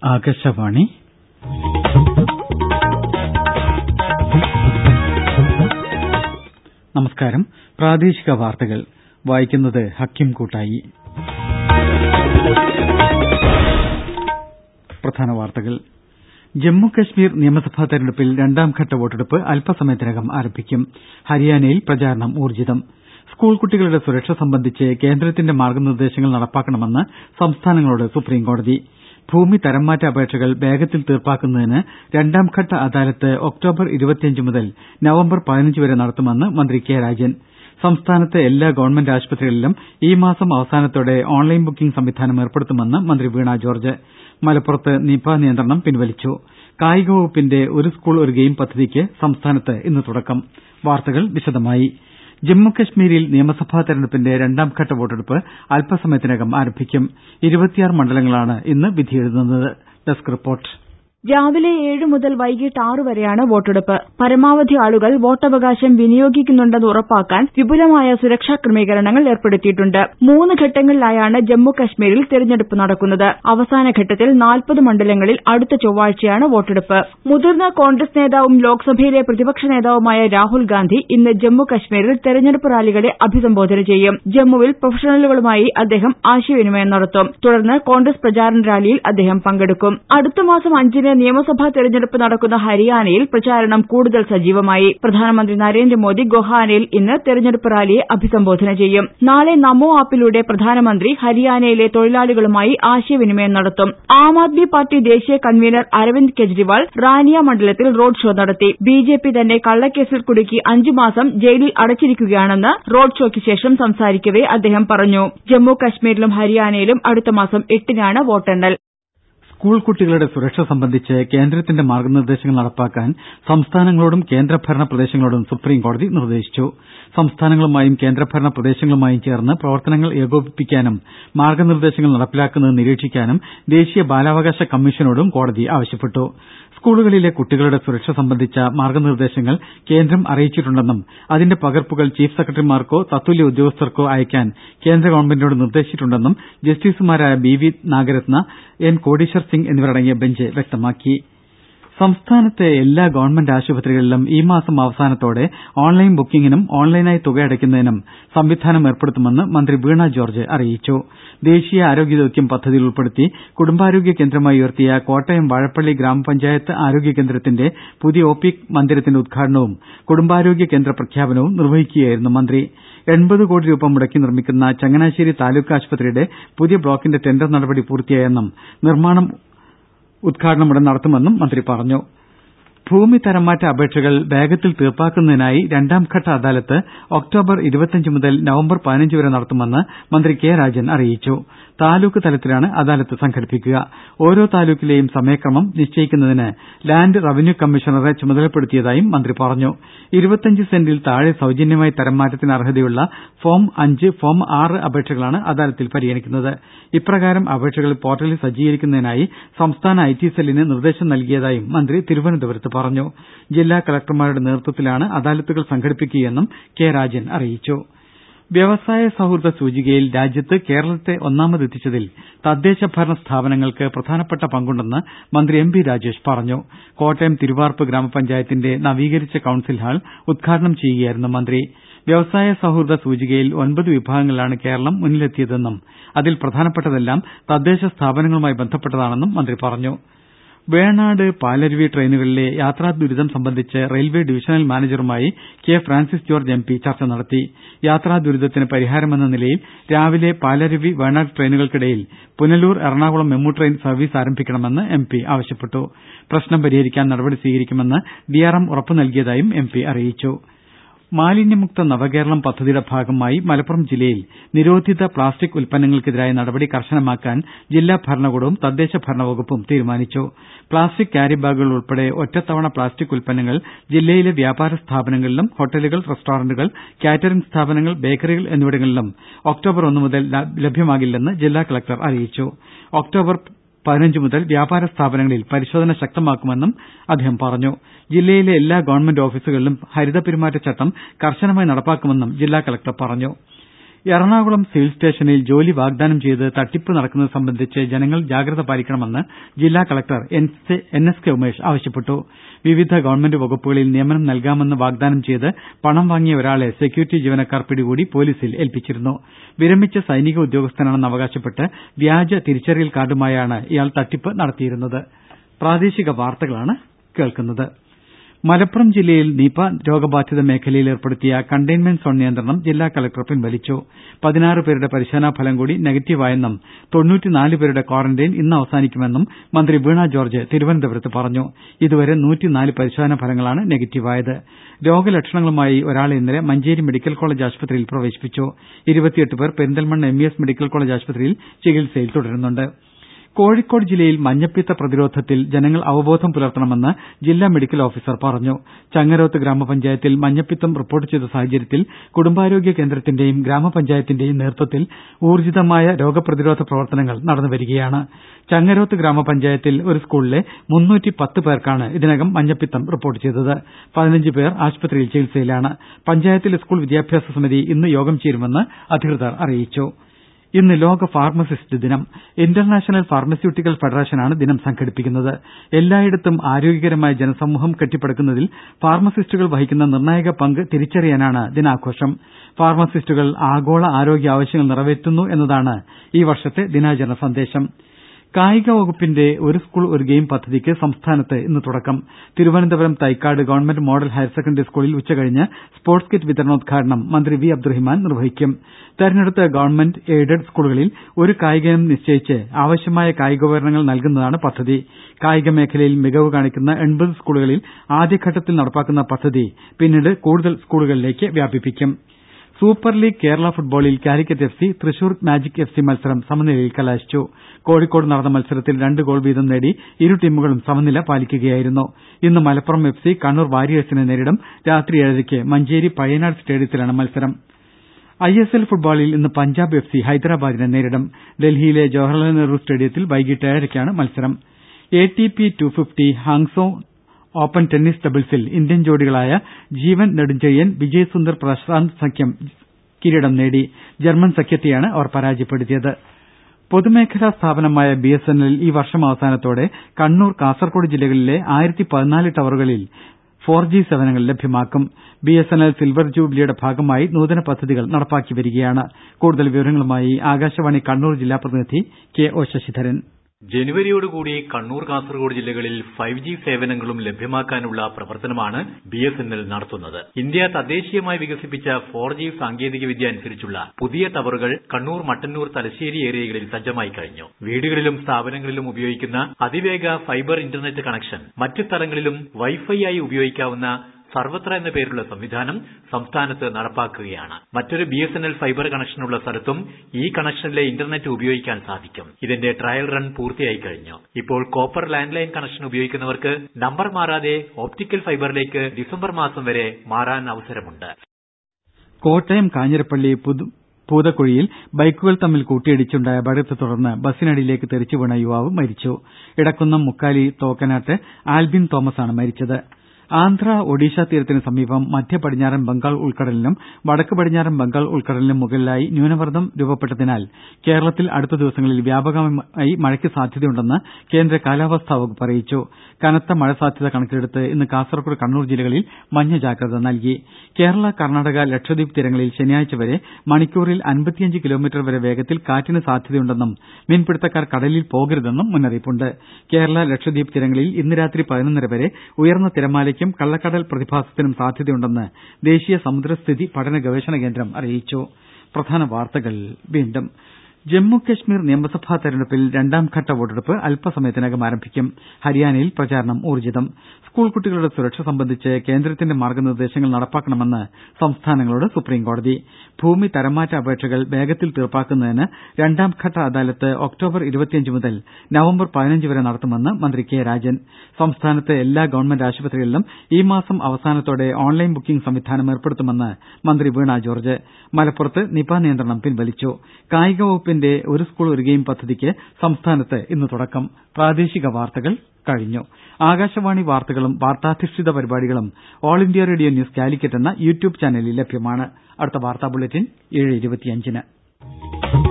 ആകാശവാണി നമസ്കാരം പ്രാദേശിക വാർത്തകൾ വായിക്കുന്നത് ഹക്കിം കൂട്ടായി പ്രധാന വാർത്തകൾ ജമ്മു കശ്മീർ നിയമസഭാ തെരഞ്ഞെടുപ്പിൽ രണ്ടാംഘട്ട വോട്ടെടുപ്പ് അല്പസമയത്തിനകം ആരംഭിക്കും ഹരിയാനയിൽ പ്രചാരണം ഊർജ്ജിതം സ്കൂൾ കുട്ടികളുടെ സുരക്ഷ സംബന്ധിച്ച് കേന്ദ്രത്തിന്റെ മാർഗനിർദേശങ്ങൾ നടപ്പാക്കണമെന്ന് സംസ്ഥാനങ്ങളോട് സുപ്രീംകോടതി ഭൂമി തരംമാറ്റ അപേക്ഷകൾ വേഗത്തിൽ തീർപ്പാക്കുന്നതിന് രണ്ടാംഘട്ട അദാലത്ത് ഒക്ടോബർ മുതൽ നവംബർ വരെ നടത്തുമെന്ന് മന്ത്രി കെ രാജൻ സംസ്ഥാനത്തെ എല്ലാ ഗവൺമെന്റ് ആശുപത്രികളിലും ഈ മാസം അവസാനത്തോടെ ഓൺലൈൻ ബുക്കിംഗ് സംവിധാനം ഏർപ്പെടുത്തുമെന്ന് മന്ത്രി വീണ ജോർജ്ജ് മലപ്പുറത്ത് നിപ നിയന്ത്രണം പിൻവലിച്ചു കായിക വകുപ്പിന്റെ ഒരു സ്കൂൾ ഒരു ഗെയിം പദ്ധതിക്ക് സംസ്ഥാനത്ത് ഇന്ന് തുടക്കം വാർത്തകൾ വിശദമായി ജമ്മു കശ്മീരിൽ നിയമസഭാ തെരഞ്ഞെടുപ്പിന്റെ രണ്ടാംഘട്ട വോട്ടെടുപ്പ് അല്പസമയത്തിനകം ആരംഭിക്കും മണ്ഡലങ്ങളാണ് ഇന്ന് വിധിയെഴുതുന്നത് ഡെസ്ക് റിപ്പോർട്ട് രാവിലെ ഏഴ് മുതൽ വൈകിട്ട് ആറ് വരെയാണ് വോട്ടെടുപ്പ് പരമാവധി ആളുകൾ വോട്ടവകാശം വിനിയോഗിക്കുന്നുണ്ടെന്ന് ഉറപ്പാക്കാൻ വിപുലമായ സുരക്ഷാ ക്രമീകരണങ്ങൾ ഏർപ്പെടുത്തിയിട്ടുണ്ട് മൂന്ന് ഘട്ടങ്ങളിലായാണ് ജമ്മു കശ്മീരിൽ തെരഞ്ഞെടുപ്പ് നടക്കുന്നത് അവസാന ഘട്ടത്തിൽ നാൽപ്പത് മണ്ഡലങ്ങളിൽ അടുത്ത ചൊവ്വാഴ്ചയാണ് വോട്ടെടുപ്പ് മുതിർന്ന കോൺഗ്രസ് നേതാവും ലോക്സഭയിലെ പ്രതിപക്ഷ നേതാവുമായ രാഹുൽ ഗാന്ധി ഇന്ന് ജമ്മു കശ്മീരിൽ തെരഞ്ഞെടുപ്പ് റാലികളെ അഭിസംബോധന ചെയ്യും ജമ്മുവിൽ പ്രൊഫഷണലുകളുമായി അദ്ദേഹം ആശയവിനിമയം നടത്തും തുടർന്ന് കോൺഗ്രസ് പ്രചാരണ റാലിയിൽ അദ്ദേഹം പങ്കെടുക്കും അടുത്തമാസം അഞ്ചിന് നിയമസഭാ തെരഞ്ഞെടുപ്പ് നടക്കുന്ന ഹരിയാനയിൽ പ്രചാരണം കൂടുതൽ സജീവമായി പ്രധാനമന്ത്രി നരേന്ദ്രമോദി ഗൊഹാനയിൽ ഇന്ന് തെരഞ്ഞെടുപ്പ് റാലിയെ അഭിസംബോധന ചെയ്യും നാളെ നമോ ആപ്പിലൂടെ പ്രധാനമന്ത്രി ഹരിയാനയിലെ തൊഴിലാളികളുമായി ആശയവിനിമയം നടത്തും ആം ആദ്മി പാർട്ടി ദേശീയ കൺവീനർ അരവിന്ദ് കെജ്രിവാൾ റാനിയ മണ്ഡലത്തിൽ റോഡ് ഷോ നടത്തി ബിജെപി തന്നെ കള്ളക്കേസിൽ കുടുക്കി അഞ്ചു മാസം ജയിലിൽ അടച്ചിരിക്കുകയാണെന്ന് റോഡ് ഷോയ്ക്ക് ശേഷം സംസാരിക്കവെ അദ്ദേഹം പറഞ്ഞു ജമ്മു കശ്മീരിലും ഹരിയാനയിലും അടുത്തമാസം എട്ടിനാണ് വോട്ടെണ്ണൽ സ്കൂൾ കുട്ടികളുടെ സുരക്ഷ സംബന്ധിച്ച് കേന്ദ്രത്തിന്റെ മാർഗനിർദേശങ്ങൾ നടപ്പാക്കാൻ സംസ്ഥാനങ്ങളോടും കേന്ദ്രഭരണ പ്രദേശങ്ങളോടും സുപ്രീംകോടതി നിർദേശിച്ചു സംസ്ഥാനങ്ങളുമായും കേന്ദ്രഭരണ പ്രദേശങ്ങളുമായും ചേർന്ന് പ്രവർത്തനങ്ങൾ ഏകോപിപ്പിക്കാനും മാർഗനിർദേശങ്ങൾ നടപ്പിലാക്കുന്നത് നിരീക്ഷിക്കാനും ദേശീയ ബാലാവകാശ കമ്മീഷനോടും കോടതി ആവശ്യപ്പെട്ടു സ്കൂളുകളിലെ കുട്ടികളുടെ സുരക്ഷ സംബന്ധിച്ച മാർഗനിർദേശങ്ങൾ കേന്ദ്രം അറിയിച്ചിട്ടുണ്ടെന്നും അതിന്റെ പകർപ്പുകൾ ചീഫ് സെക്രട്ടറിമാർക്കോ തത്തുല്യ ഉദ്യോഗസ്ഥർക്കോ അയക്കാൻ കേന്ദ്ര ഗവൺമെന്റിനോട് നിർദേശിച്ചിട്ടുണ്ടെന്നും ജസ്റ്റിസുമാരായ B V Nagarathna N Kotiswar Singh എന്നിവരടങ്ങിയ ബെഞ്ച് വ്യക്തമാക്കി സംസ്ഥാനത്തെ എല്ലാ ഗവൺമെന്റ് ആശുപത്രികളിലും ഈ മാസം അവസാനത്തോടെ ഓൺലൈൻ ബുക്കിംഗിനും ഓൺലൈനായി തുകയടയ്ക്കുന്നതിനും സംവിധാനം ഏർപ്പെടുത്തുമെന്ന് മന്ത്രി വീണ ജോർജ്ജ് അറിയിച്ചു ദേശീയ ആരോഗ്യ ദൌത്യം പദ്ധതിയിൽ ഉൾപ്പെടുത്തി കുടുംബാരോഗ്യ കേന്ദ്രമായി ഉയർത്തിയ കോട്ടയം വാഴപ്പള്ളി ഗ്രാമപഞ്ചായത്ത് ആരോഗ്യ കേന്ദ്രത്തിന്റെ പുതിയ ഒ പി മന്ദിരത്തിന്റെ ഉദ്ഘാടനവും കുടുംബാരോഗ്യ കേന്ദ്ര പ്രഖ്യാപനവും നിർവഹിക്കുകയായിരുന്നു മന്ത്രി എൺപത് കോടി രൂപ മുടക്കി നിർമ്മിക്കുന്ന ചങ്ങനാശ്ശേരി താലൂക്ക് ആശുപത്രിയുടെ പുതിയ ബ്ലോക്കിന്റെ ടെൻഡർ നടപടി പൂർത്തിയായെന്നും നിർമ്മാണം ഉദ്ഘാടനം ഉടൻ നടത്തുമെന്നും മന്ത്രി പറഞ്ഞു ഭൂമി തരംമാറ്റ അപേക്ഷകൾ വേഗത്തിൽ തീർപ്പാക്കുന്നതിനായി രണ്ടാംഘട്ട അദാലത്ത് ഒക്ടോബർ മുതൽ നവംബർ വരെ നടത്തുമെന്ന് മന്ത്രി കെ രാജൻ അറിയിച്ചു താലൂക്ക് തലത്തിലാണ് അദാലത്ത് സംഘടിപ്പിക്കുക ഓരോ താലൂക്കിലെയും സമയക്രമം നിശ്ചയിക്കുന്നതിന് ലാന്റ് റവന്യൂ കമ്മീഷണറെ ചുമതലപ്പെടുത്തിയതായും മന്ത്രി പറഞ്ഞു സെന്റിൽ താഴെ സൌജന്യമായി തരംമാറ്റത്തിന് അർഹതയുള്ള ഫോം അഞ്ച് ഫോം ആറ് അപേക്ഷകളാണ് അദാലത്തിൽ പരിഗണിക്കുന്നത് ഇപ്രകാരം അപേക്ഷകൾ പോർട്ടലിൽ സജ്ജീകരിക്കുന്നതിനായി സംസ്ഥാന ഐ ടി സെല്ലിന് നിർദേശം നൽകിയതായും മന്ത്രി തിരുവനന്തപുരത്ത് പറഞ്ഞു ജില്ലാ കലക്ടർമാരുടെ നേതൃത്വത്തിലാണ് അദാലത്തുകൾ സംഘടിപ്പിക്കുകയെന്നും കെ രാജൻ അറിയിച്ചു വ്യവസായ സൌഹൃദ സൂചികയിൽ രാജ്യത്ത് കേരളത്തെ ഒന്നാമതെത്തിച്ചതിൽ തദ്ദേശ ഭരണ സ്ഥാപനങ്ങൾക്ക് പ്രധാനപ്പെട്ട പങ്കുണ്ടെന്ന് മന്ത്രി എം ബി രാജേഷ് പറഞ്ഞു കോട്ടയം തിരുവാർപ്പ് ഗ്രാമപഞ്ചായത്തിന്റെ നവീകരിച്ച കൌൺസിൽ ഹാൾ ഉദ്ഘാടനം ചെയ്യുകയായിരുന്നു മന്ത്രി വ്യവസായ സൌഹൃദ സൂചികയിൽ ഒൻപത് വിഭാഗങ്ങളിലാണ് കേരളം മുന്നിലെത്തിയതെന്നും അതിൽ പ്രധാനപ്പെട്ടതെല്ലാം തദ്ദേശ സ്ഥാപനങ്ങളുമായി ബന്ധപ്പെട്ടതാണെന്നും മന്ത്രി പറഞ്ഞു വേണാട് പാലരുവി ട്രെയിനുകളിലെ യാത്രാ ദുരിതം സംബന്ധിച്ച് റെയിൽവെ ഡിവിഷണൽ മാനേജറുമായി K Francis George M P ചർച്ച നടത്തി യാത്രാ ദുരിതത്തിന് പരിഹാരമെന്ന നിലയിൽ രാവിലെ പാലരുവി വേണാട് ട്രെയിനുകൾക്കിടയിൽ Punalur Ernakulam MEMU train service ആരംഭിക്കണമെന്ന് എം പി ആവശ്യപ്പെട്ടു പ്രശ്നം പരിഹരിക്കാൻ നടപടി സ്വീകരിക്കുമെന്ന് ഡി ആർ എം ഉറപ്പു നൽകിയതായും എം പി അറിയിച്ചു മാലിന്യമുക്ത നവകേരളം പദ്ധതിയുടെ ഭാഗമായി മലപ്പുറം ജില്ലയിൽ നിരോധിത പ്ലാസ്റ്റിക് ഉൽപ്പന്നങ്ങൾക്കെതിരായ നടപടി കർശനമാക്കാൻ ജില്ലാ ഭരണകൂടവും തദ്ദേശ ഭരണ വകുപ്പും തീരുമാനിച്ചു പ്ലാസ്റ്റിക് ക്യാരി ബാഗുകൾ ഉൾപ്പെടെ ഒറ്റത്തവണ പ്ലാസ്റ്റിക് ഉൽപ്പന്നങ്ങൾ ജില്ലയിലെ വ്യാപാര സ്ഥാപനങ്ങളിലും ഹോട്ടലുകൾ റെസ്റ്റോറന്റുകൾ കാറ്ററിംഗ് സ്ഥാപനങ്ങൾ ബേക്കറികൾ എന്നിവിടങ്ങളിലും ഒക്ടോബർ ഒന്ന് മുതൽ ലഭ്യമാകില്ലെന്ന് ജില്ലാ കലക്ടർ അറിയിച്ചു ഒക്ടോബർ പതിനഞ്ച് മുതൽ വ്യാപാര സ്ഥാപനങ്ങളിൽ പരിശോധന ശക്തമാക്കുമെന്നും അദ്ദേഹം പറഞ്ഞു ജില്ലയിലെ എല്ലാ ഗവൺമെന്റ് ഓഫീസുകളിലും ഹരിത പെരുമാറ്റച്ചട്ടം കർശനമായി നടപ്പാക്കുമെന്നും ജില്ലാ കലക്ടർ പറഞ്ഞു എറണാകുളം സിവിൽ സ്റ്റേഷനിൽ ജോലി വാഗ്ദാനം ചെയ്ത് തട്ടിപ്പ് നടക്കുന്നത് സംബന്ധിച്ച് ജനങ്ങൾ ജാഗ്രത പാലിക്കണമെന്ന് ജില്ലാ collector N S K Umesh ആവശ്യപ്പെട്ടു വിവിധ ഗവൺമെന്റ് വകുപ്പുകളിൽ നിയമനം നൽകാമെന്ന് വാഗ്ദാനം ചെയ്ത് പണം വാങ്ങിയ ഒരാളെ സെക്യൂരിറ്റി ജീവനക്കാർ പിടികൂടി പൊലീസിൽ ഏൽപ്പിച്ചിരുന്നു വിരമിച്ച സൈനിക ഉദ്യോഗസ്ഥനാണെന്ന് അവകാശപ്പെട്ട് വ്യാജ തിരിച്ചറിയൽ കാർഡുമായാണ് ഇയാൾ തട്ടിപ്പ് നടത്തിയിരുന്നത് മലപ്പുറം ജില്ലയിൽ നിപ രോഗബാധിത മേഖലയിൽ ഏർപ്പെടുത്തിയ കണ്ടെയ്ൻമെന്റ് സോൺ നിയന്ത്രണം ജില്ലാ കലക്ടർ പിൻവലിച്ചു പതിനാറ് പേരുടെ പരിശോധനാ ഫലം കൂടി നെഗറ്റീവായെന്നും തൊണ്ണൂറ്റിനാല് പേരുടെ ക്വാറന്റൈൻ ഇന്ന് അവസാനിക്കുമെന്നും മന്ത്രി വീണ ജോർജ് തിരുവനന്തപുരത്ത് പറഞ്ഞു ഇതുവരെ നൂറ്റിനാല് പരിശോധനാ ഫലങ്ങളാണ് നെഗറ്റീവായത് രോഗലക്ഷണങ്ങളുമായി ഒരാളെ ഇന്നലെ മഞ്ചേരി മെഡിക്കൽ കോളജ് ആശുപത്രിയിൽ പ്രവേശിപ്പിച്ചു ഇരുപത്തിയെട്ട് പേർ Perinthalmanna M E S medical college ആശുപത്രിയിൽ ചികിത്സയിൽ തുടരുന്നുണ്ട് കോഴിക്കോട് ജില്ലയിൽ മഞ്ഞപ്പിത്ത പ്രതിരോധത്തിൽ ജനങ്ങൾ അവബോധം പുലർത്തണമെന്ന് ജില്ലാ മെഡിക്കൽ ഓഫീസർ പറഞ്ഞു ചങ്ങരോത്ത് ഗ്രാമപഞ്ചായത്തിൽ മഞ്ഞപ്പിത്തം റിപ്പോർട്ട് ചെയ്ത സാഹചര്യത്തിൽ കുടുംബാരോഗ്യ കേന്ദ്രത്തിന്റെയും ഗ്രാമപഞ്ചായത്തിന്റെയും നേതൃത്വത്തിൽ ഊർജ്ജിതമായ രോഗപ്രതിരോധ പ്രവർത്തനങ്ങൾ നടന്നുവരികയാണ് ചങ്ങരോത്ത് ഗ്രാമപഞ്ചായത്തിൽ ഒരു സ്കൂളിലെ പേർക്കാണ് ഇതിനകം മഞ്ഞപ്പിത്തം റിപ്പോർട്ട് ചെയ്തത് പതിനഞ്ച് പേർ ആശുപത്രിയിൽ ചികിത്സയിലാണ് പഞ്ചായത്തിലെ സ്കൂൾ വിദ്യാഭ്യാസ സമിതി ഇന്ന് യോഗം ചേരുമെന്ന് അധികൃതർ അറിയിച്ചു ഇന്ന് ലോക ഫാർമസിസ്റ്റ് ദിനം ഇന്റർനാഷണൽ ഫാർമസ്യൂട്ടിക്കൽ ഫെഡറേഷനാണ് ദിനം സംഘടിപ്പിക്കുന്നത് എല്ലായിടത്തും ആരോഗ്യകരമായ ജനസമൂഹം കെട്ടിപ്പടുക്കുന്നതിൽ ഫാർമസിസ്റ്റുകൾ വഹിക്കുന്ന നിർണായക പങ്ക് തിരിച്ചറിയാനാണ് ദിനാഘോഷം ഫാർമസിസ്റ്റുകൾ ആഗോള ആരോഗ്യ ആവശ്യങ്ങൾ നിറവേറ്റുന്നു എന്നതാണ് ഈ വർഷത്തെ ദിനാചരണ സന്ദേശം കായിക വകുപ്പിന്റെ ഒരു സ്കൂൾ ഒരു ഗെയിം പദ്ധതിക്ക് സംസ്ഥാനത്ത് ഇന്ന് തുടക്കം Thiruvananthapuram Thycaud government model higher secondary സ്കൂളിൽ ഉച്ചകഴിഞ്ഞ് സ്പോർട്സ് കിറ്റ് വിതരണോദ്ഘാടനം മന്ത്രി വി അബ്ദുറഹിമാൻ നിർവഹിക്കും തെരഞ്ഞെടുത്ത ഗവൺമെന്റ് എയ്ഡഡ് സ്കൂളുകളിൽ ഒരു കായികയിനം നിശ്ചയിച്ച് ആവശ്യമായ കായികോപകരണങ്ങൾ നൽകുന്നതാണ് പദ്ധതി കായിക മേഖലയിൽ മികവ് കാണിക്കുന്ന എൺപത് സ്കൂളുകളിൽ ആദ്യഘട്ടത്തിൽ നടപ്പാക്കുന്ന പദ്ധതി പിന്നീട് കൂടുതൽ സ്കൂളുകളിലേക്ക് വ്യാപിപ്പിക്കും സൂപ്പർ ലീഗ് കേരള ഫുട്ബോളിൽ Calicut F C Thrissur magic F C മത്സരം സമനിലയിൽ കലാശിച്ചു കോഴിക്കോട് നടന്ന മത്സരത്തിൽ രണ്ട് ഗോൾ വീതം നേടി ഇരു ടീമുകളും സമനില പാലിക്കുകയായിരുന്നു ഇന്ന് മലപ്പുറം എഫ് സി കണ്ണൂർ വാരിയേഴ്സിനെ നേരിടും രാത്രി ഏഴരയ്ക്ക് മഞ്ചേരി പയ്യനാട് സ്റ്റേഡിയത്തിലാണ് മത്സരം ഐ എസ് എൽ ഫുട്ബോളിൽ ഇന്ന് പഞ്ചാബ് എഫ് സി ഹൈദരാബാദിനെ നേരിടും ഡൽഹിയിലെ ജവഹർലാൽ നെഹ്റു സ്റ്റേഡിയത്തിൽ വൈകിട്ട് ഏഴരയ്ക്കാണ് മത്സരം A T P two fifty Hangzhou open tennis ഡബിൾസിൽ ഇന്ത്യൻ ജോഡികളായ ജീവൻ നെടുഞ്ചെഴിയൻ വിജയ് സുന്ദർ പ്രശാന്ത് സഖ്യം കിരീടം നേടി ജർമ്മൻ സഖ്യത്തെയാണ് അവർ പരാജയപ്പെടുത്തിയത് പൊതുമേഖലാ സ്ഥാപനമായ ബി എസ് എൻ എൽ ഈ വർഷം അവസാനത്തോടെ കണ്ണൂർ കാസർകോട് ജില്ലകളിലെ ആയിരത്തി പതിനാല് ടവറുകളിൽ ഫോർ ജി സേവനങ്ങൾ ലഭ്യമാക്കും B S N L silver ജൂബിലിയുടെ ഭാഗമായി നൂതന പദ്ധതികൾ നടപ്പാക്കി വരികയാണ് കൂടുതൽ വിവരങ്ങളുമായി ആകാശവാണി കണ്ണൂർ ജില്ലാ പ്രതിനിധി കെ ഒ ശശിധരൻ ജനുവരിയോടുകൂടി കണ്ണൂർ കാസർഗോഡ് ജില്ലകളിൽ ഫൈവ് ജി സേവനങ്ങളും ലഭ്യമാക്കാനുള്ള പ്രവർത്തനമാണ് ബി എസ് എൻ എൽ നടത്തുന്നത് ഇന്ത്യ തദ്ദേശീയമായി വികസിപ്പിച്ച ഫോർ ജി സാങ്കേതികവിദ്യ അനുസരിച്ചുള്ള പുതിയ ടവറുകൾ കണ്ണൂർ മട്ടന്നൂർ തലശ്ശേരി ഏരിയകളിൽ സജ്ജമായി കഴിഞ്ഞു വീടുകളിലും സ്ഥാപനങ്ങളിലും ഉപയോഗിക്കുന്ന അതിവേഗ ഫൈബർ ഇന്റർനെറ്റ് കണക്ഷൻ മറ്റ് സ്ഥലങ്ങളിലും വൈഫൈ ആയി ഉപയോഗിക്കാവുന്ന സർവത്ര എന്ന പേരുള്ള സംവിധാനം സംസ്ഥാനത്ത് നടപ്പാക്കുകയാണ് മറ്റൊരു B S N L fibre കണക്ഷനുള്ള സ്ഥലത്തും ഈ കണക്ഷനിലെ ഇന്റർനെറ്റ് ഉപയോഗിക്കാൻ സാധിക്കും ഇതിന്റെ ട്രയൽ റൺ പൂർത്തിയായി കഴിഞ്ഞു ഇപ്പോൾ കോപ്പർ ലാൻഡ് ലൈൻ കണക്ഷൻ ഉപയോഗിക്കുന്നവർക്ക് നമ്പർ മാറാതെ ഓപ്റ്റിക്കൽ ഫൈബറിലേക്ക് ഡിസംബർ മാസം വരെ മാറാൻ അവസരമുണ്ട് കോട്ടയം കാഞ്ഞിരപ്പള്ളി പൂതക്കുഴിയിൽ ബൈക്കുകൾ തമ്മിൽ കൂട്ടിയിടിച്ചുണ്ടായ അപകടത്തെ തുടർന്ന് ബസ്സിനടിയിലേക്ക് തെറിച്ചു വീണ യുവാവ് മരിച്ചു ഇടക്കുന്നം മുക്കാലി തോക്കനാട്ട് ആൽബിൻ തോമസാണ് മരിച്ചത് ആന്ധ്ര ഒഡീഷ തീരത്തിന് സമീപം മധ്യ പടിഞ്ഞാറൻ ബംഗാൾ ഉൾക്കടലിനും വടക്ക് പടിഞ്ഞാറൻ ബംഗാൾ ഉൾക്കടലിനും മുകളിലായി ന്യൂനമർദ്ദം രൂപപ്പെട്ടതിനാൽ കേരളത്തിൽ അടുത്ത ദിവസങ്ങളിൽ വ്യാപകമായി മഴയ്ക്ക് സാധ്യതയുണ്ടെന്ന് കേന്ദ്ര കാലാവസ്ഥാ വകുപ്പ് അറിയിച്ചു കനത്ത മഴ സാധ്യത കണക്കിലെടുത്ത് ഇന്ന് കാസർകോട് കണ്ണൂർ ജില്ലകളിൽ മഞ്ഞ ജാഗ്രത നൽകി കേരള കർണാടക ലക്ഷദ്വീപ് തീരങ്ങളിൽ ശനിയാഴ്ച വരെ മണിക്കൂറിൽ അൻപത്തിയഞ്ച് കിലോമീറ്റർ വരെ വേഗത്തിൽ കാറ്റിന് സാധ്യതയുണ്ടെന്നും മീൻപിടുത്തക്കാർ കടലിൽ പോകരുതെന്നും മുന്നറിയിപ്പുണ്ട് കേരള ലക്ഷദ്വീപ് തീരങ്ങളിൽ ഇന്ന് രാത്രി പതിനൊന്നര വരെ ഉയർന്ന തിരമാലയ്ക്കും കള്ളക്കടൽ പ്രതിഭാസത്തിനും സാധ്യതയുണ്ടെന്ന് ദേശീയ സമുദ്രസ്ഥിതി പഠന ഗവേഷണ കേന്ദ്രം അറിയിച്ചു പ്രധാന വാർത്തകൾ വീണ്ടും ജമ്മു കശ്മീർ നിയമസഭാ തെരഞ്ഞെടുപ്പിൽ രണ്ടാംഘട്ട വോട്ടെടുപ്പ് അല്പസമയത്തിനകം ആരംഭിക്കും ഹരിയാനയിൽ പ്രചാരണം ഊർജ്ജിതം സ്കൂൾ കുട്ടികളുടെ സുരക്ഷ സംബന്ധിച്ച് കേന്ദ്രത്തിന്റെ മാർഗനിർദ്ദേശങ്ങൾ നടപ്പാക്കണമെന്ന് സംസ്ഥാനങ്ങളോട് സുപ്രീംകോടതി ഭൂമി തരംമാറ്റ അപേക്ഷകൾ വേഗത്തിൽ തീർപ്പാക്കുന്നതിന് രണ്ടാംഘട്ട അദാലത്ത് ഒക്ടോബർ ഇരുപത്തിയഞ്ച് മുതൽ നവംബർ പതിനഞ്ച് വരെ നടത്തുമെന്ന് മന്ത്രി കെ രാജൻ സംസ്ഥാനത്തെ എല്ലാ ഗവൺമെന്റ് ആശുപത്രികളിലും ഈ മാസം അവസാനത്തോടെ ഓൺലൈൻ ബുക്കിംഗ് സംവിധാനം ഏർപ്പെടുത്തുമെന്ന് മന്ത്രി വീണ ജോർജ് മലപ്പുറത്ത് നിപ നിയന്ത്രണം പിൻവലിച്ചു കായിക വകുപ്പിന്റെ സർക്കാരിന്റെ ഒരു സ്കൂൾ ഒരു ഗെയിം പദ്ധതിക്ക് സംസ്ഥാനത്ത് ഇന്ന് തുടക്കം പ്രാദേശിക വാർത്തകൾ കഴിഞ്ഞു ആകാശവാണി വാർത്തകളും വാർത്താധിഷ്ഠിത പരിപാടികളും all India radio news Calicut എന്ന യൂട്യൂബ് ചാനലിൽ ലഭ്യമാണ് അടുത്ത വാർത്താ ബുള്ളറ്റിൻ ഏഴ് ഇരുപത്തിയഞ്ചിന്